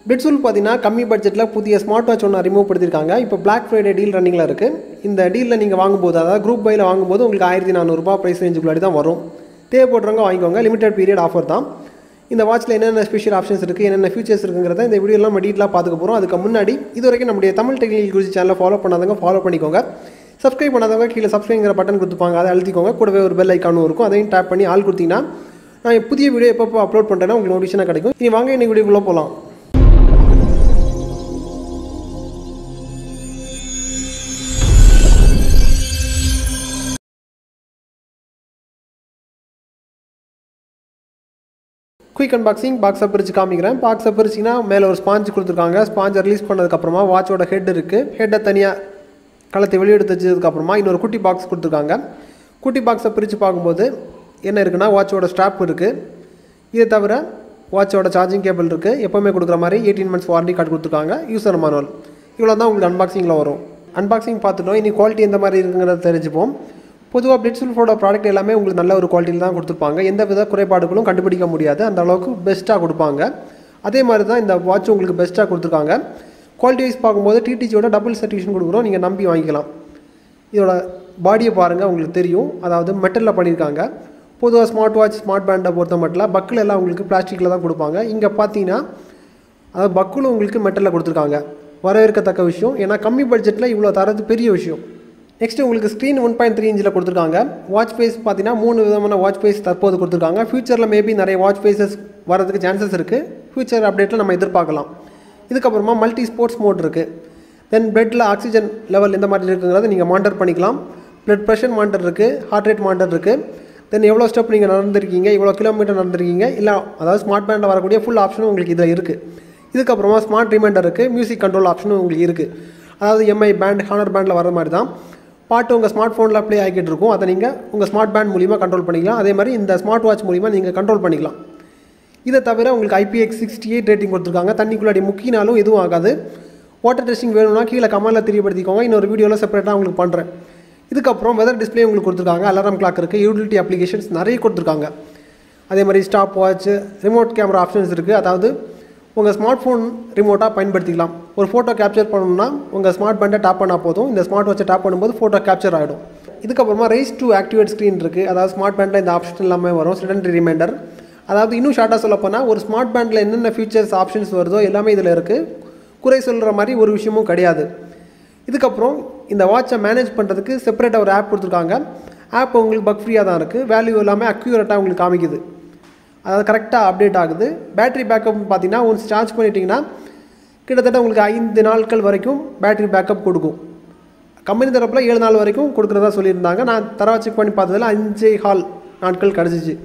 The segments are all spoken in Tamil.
பிட்ஸுல் பார்த்தீங்கன்னா கம்மி பட்ஜெட்டில் புதிய ஸ்மார்ட் வாட்ச் ஒன்று ரிமூவ் படுத்திருக்காங்க இப்போ பிளாக் ஃப்ரைடே டீல் ரன்னிங்கில் இருக்குது இந்த டீலில் நீங்கள் வாங்கும்போது அதாவது குரூப் பையில் வாங்கும்போது உங்களுக்கு ஆயிரத்தி நானூறுரூபா ப்ரைஸ் ரேஞ்சுக்குள்ளாடி தான் வரும் தேவைப்படுறவங்க வாங்கிக்கோங்க லிமிடெட் பீரியட் ஆஃபர் தான் இந்த வாட்ச்சில் என்னென்ன ஸ்பெஷல் ஆப்ஷன்ஸ் இருக்குது என்னென்ன ஃபீச்சர்ஸ் இருக்குங்கிறத இந்த வீடியோலாம் நம்ம டீட்டெயிலாக பார்த்துக்க போகிறோம் அதுக்கு முன்னாடி இது வரைக்கும் நம்முடைய தமிழ் டெக்னிக்கல் குறிச்சி சேனலை ஃபாலோ பண்ணாதவங்க ஃபாலோ பண்ணிக்கோங்க சப்ஸ்கிரைப் பண்ணாதவங்க கீழே சப்ஸ்கிரைங்கிற பட்டன் கொடுத்துப்பாங்க அதை அழுத்திக்கோங்க கூடவே ஒரு பெல் ஐக்கானும் இருக்கும் அதையும் டேப் பண்ணி ஆள் கொடுத்தீங்கன்னா நான் புதிய வீடியோ எப்பப்போ அப்லோட் பண்ணுறேன்னா உங்களுக்கு நோட்டிஃபிகேஷனாக கிடைக்கும் இனி வாங்க இன்னைக்கு வீடியோக்குள்ளே போகலாம் குயிக் அன்பாக்சிங் பாக்ஸை பிரித்து காமிக்கிறேன் பாக்ஸை பிரிச்சிங்கன்னா மேலே ஒரு ஸ்பாஞ்ச் கொடுத்துருக்காங்க ஸ்பாஞ்சை ரிலீஸ் பண்ணதுக்கப்புறமா வாட்சோட ஹெட் இருக்குது ஹெட்டை தனியாக களத்தை வெளியெடுத்து வச்சதுக்கப்புறமா இன்னொரு குட்டி பாக்ஸ் கொடுத்துருக்காங்க குட்டி பாக்ஸை பிரித்து பார்க்கும்போது என்ன இருக்குன்னா வாட்சோட ஸ்ட்ராப் இருக்குது இதை தவிர வாட்சோட சார்ஜிங் கேபிள் இருக்குது எப்போவுமே கொடுக்குற மாதிரி எயிட்டீன் மந்த்ஸ் வாரண்டி கார்டு கொடுத்துருக்காங்க யூசர் மானுவல் இவ்வளோ தான் உங்களுக்கு அன்பாக்சிங்கில் வரும் அன்பாக்சிங் பார்த்துட்டோம் இனி குவாலிட்டி எந்த மாதிரி இருக்குங்கிறத தெரிஞ்சுப்போம் பொதுவாக பிளிட்ஸ்ஃபோட ப்ராடக்ட் எல்லாமே உங்களுக்கு நல்ல ஒரு குவாலிட்டியில் தான் கொடுத்துருப்பாங்க எந்த வித குறைபாடுகளும் கண்டுபிடிக்க முடியாது அந்த அளவுக்கு பெஸ்ட்டாக கொடுப்பாங்க அதே மாதிரி தான் இந்த வாட்ச் உங்களுக்கு பெஸ்ட்டாக கொடுத்துருக்காங்க குவாலிட்டி வைஸ் பார்க்கும்போது டிடிஜியோட டபுள் சர்டிஃபிகேஷன் கொடுக்குறோம் நீங்கள் நம்பி வாங்கிக்கலாம் இதோட பாடியை பாருங்கள் உங்களுக்கு தெரியும் அதாவது மெட்டலில் பண்ணியிருக்காங்க பொதுவாக ஸ்மார்ட் வாட்ச் ஸ்மார்ட் பேண்டை பொறுத்த மட்டும் பக்கில் எல்லாம் உங்களுக்கு பிளாஸ்டிக்கில் தான் கொடுப்பாங்க இங்கே பார்த்தீங்கன்னா அதாவது பக்குலும் உங்களுக்கு மெட்டலில் கொடுத்துருக்காங்க வரவேற்கத்தக்க விஷயம் ஏன்னா கம்மி பட்ஜெட்டில் இவ்வளோ தரது பெரிய விஷயம் நெக்ஸ்ட் உங்களுக்கு ஸ்க்ரீன் ஒன் பாயிண்ட் த்ரீ இன்ச்சில் கொடுத்துருக்காங்க வாட்ச் ஃபேஸ் பார்த்தீங்கன்னா மூணு விதமான வாட்ச் ஃபேஸ் தற்போது கொடுத்துருக்காங்க ஃபியூச்சரில் மேபி நிறைய வாட்ச் ஃபேஸஸ் வரதுக்கு சான்சஸ் இருக்குது ஃபியூச்சர் அப்டேட்டில் நம்ம எதிர்பார்க்கலாம் இதுக்கப்புறமா மல்டி ஸ்போர்ட்ஸ் மோட் இருக்குது தென் பிளட்டில் ஆக்சிஜன் லெவல் எந்த மாதிரி இருக்குங்கிறத நீங்கள் மானிட்டர் பண்ணிக்கலாம் பிளட் ப்ரெஷர் மானிட்டர் இருக்குது ஹார்ட் ரேட் மானிட்டர் இருக்குது தென் எவ்வளோ ஸ்டெப் நீங்கள் நடந்திருக்கீங்க எவ்வளோ கிலோமீட்டர் நடந்திருக்கீங்க இல்லை அதாவது ஸ்மார்ட் பேண்டில் வரக்கூடிய ஃபுல் ஆப்ஷனும் உங்களுக்கு இதில் இருக்குது இதுக்கப்புறமா ஸ்மார்ட் ரிமைண்டர் இருக்குது மியூசிக் கண்ட்ரோல் ஆப்ஷனும் உங்களுக்கு இருக்குது அதாவது எம்ஐ பேண்ட் ஹானர் பேண்டில் வர மாதிரி தான் பாட்டு உங்கள் ஸ்மார்ட் ஃபோனில் ப்ளே ஆகிட்டு இருக்கும் அதை நீங்கள் உங்கள் ஸ்மார்ட் பேண்ட் மூலிமா கண்ட்ரோல் பண்ணிக்கலாம் அதே மாதிரி இந்த ஸ்மார்ட் வாட்ச் மூலிமா நீங்கள் கண்ட்ரோல் பண்ணிக்கலாம் இதை தவிர உங்களுக்கு ஐபிஎக்ஸ் சிக்ஸ்டி எயிட் ரேட்டிங் கொடுத்துருக்காங்க தண்ணிக்குள்ளாடி முக்கினாலும் எதுவும் ஆகாது வாட்டர் டெஸ்டிங் வேணும்னா கீழே கமெண்டில் தெரியப்படுத்திக்கோங்க இன்னொரு வீடியோவில் செப்பரேட்டாக உங்களுக்கு பண்ணுறேன் இதுக்கப்புறம் வெதர் டிஸ்பிளே உங்களுக்கு கொடுத்துருக்காங்க அலாரம் கிளாக் இருக்குது யூட்டிலிட்டி அப்ளிகேஷன்ஸ் நிறைய கொடுத்துருக்காங்க அதே மாதிரி stop watch remote camera options இருக்குது அதாவது உங்கள் ஸ்மார்ட் ஃபோன் ரிமோட்டாக பயன்படுத்திக்கலாம் ஒரு ஃபோட்டோ கேப்சர் பண்ணணும்னா உங்கள் ஸ்மார்ட் பேண்டை டேப் பண்ணால் போதும் இந்த ஸ்மார்ட் வாட்சை டேப் பண்ணும்போது ஃபோட்டோ கேப்சர் ஆகிடும் இதுக்கப்புறமா ரைஸ் டு ஆக்டிவேட் ஸ்க்ரீன் இருக்குது அதாவது ஸ்மார்ட் பேண்டில் இந்த ஆப்ஷன் எல்லாமே வரும் சிடன்ட்ரி ரிமைண்டர் அதாவது இன்னும் ஷார்ட்டாக சொல்ல போனால் ஒரு ஸ்மார்ட் பேண்டில் என்னென்ன ஃபீச்சர்ஸ் ஆப்ஷன்ஸ் வருதோ எல்லாமே இதில் இருக்குது குறை சொல்கிற மாதிரி ஒரு விஷயமும் கிடையாது இதுக்கப்புறம் இந்த வாட்சை மேனேஜ் பண்ணுறதுக்கு செப்பரேட்டாக ஒரு ஆப் கொடுத்துருக்காங்க ஆப் உங்களுக்கு பக் ஃப்ரீயாக தான் இருக்குது வேல்யூ எல்லாமே அக்யூரேட்டாக உங்களுக்கு காமிக்குது அதாவது கரெக்டாக அப்டேட் ஆகுது பேட்டரி பேக்கப் பார்த்தீங்கன்னா ஒன்ஸ் சார்ஜ் பண்ணிட்டீங்கன்னா கிட்டத்தட்ட உங்களுக்கு ஐந்து நாட்கள் வரைக்கும் பேட்டரி பேக்கப் கொடுக்கும் கம்பெனி தரப்பில் ஏழு நாள் வரைக்கும் கொடுக்குறதா சொல்லியிருந்தாங்க நான் தரவா செக் பண்ணி பார்த்ததில் அஞ்சே ஹால் நாட்கள் கிடச்சிச்சு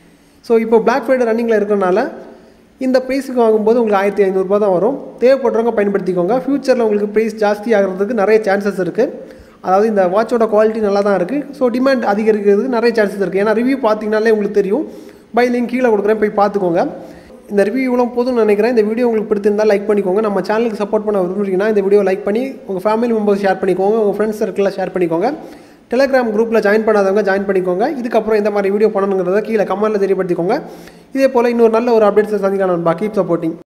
ஸோ இப்போ பிளாக் ஃப்ரைடே ரன்னிங்கில் இருக்கிறனால இந்த ப்ரைஸுக்கு வாங்கும்போது உங்களுக்கு ஆயிரத்தி ஐநூறுரூபா தான் வரும் தேவைப்படுறவங்க பயன்படுத்திக்கோங்க ஃப்யூச்சரில் உங்களுக்கு ப்ரைஸ் ஜாஸ்தி ஆகிறதுக்கு நிறைய சான்சஸ் இருக்குது அதாவது இந்த வாட்சோட குவாலிட்டி நல்லா தான் இருக்குது ஸோ டிமாண்ட் அதிகரிக்கிறதுக்கு நிறைய சான்சஸ் இருக்குது ஏன்னா ரிவ்யூ பார்த்தீங்கனாலே உங்களுக்கு தெரியும் பை லிங்க் கீழே கொடுக்குறேன் போய் பார்த்துக்கோங்க இந்த ரிவ்யூ இவ்வளோ போதும்னு நினைக்கிறேன் இந்த வீடியோ உங்களுக்கு பிடிச்சிருந்தால் லைக் பண்ணிக்கோங்க நம்ம சேனலுக்கு சப்போர்ட் பண்ண விரும்புறீங்கன்னா இந்த வீடியோ லைக் பண்ணி உங்கள் ஃபேமிலி மெம்பர்ஸ் ஷேர் பண்ணிக்கோங்க உங்கள் ஃப்ரெண்ட்ஸ் சர்க்கிளில் ஷேர் பண்ணிக்கோங்க டெலிகிராம் குரூப்பில் ஜாயின் பண்ணாதவங்க ஜாயின் பண்ணிக்கோங்க இதுக்கப்புறம் இந்த மாதிரி வீடியோ பண்ணணுங்கிறத கீழே கமெண்ட்டில் தெரியப்படுத்திக்கோங்க இதே போல் இன்னொரு நல்ல ஒரு அப்டேட்ஸை சந்திக்கலாம் கீப் சப்போர்ட்டிங்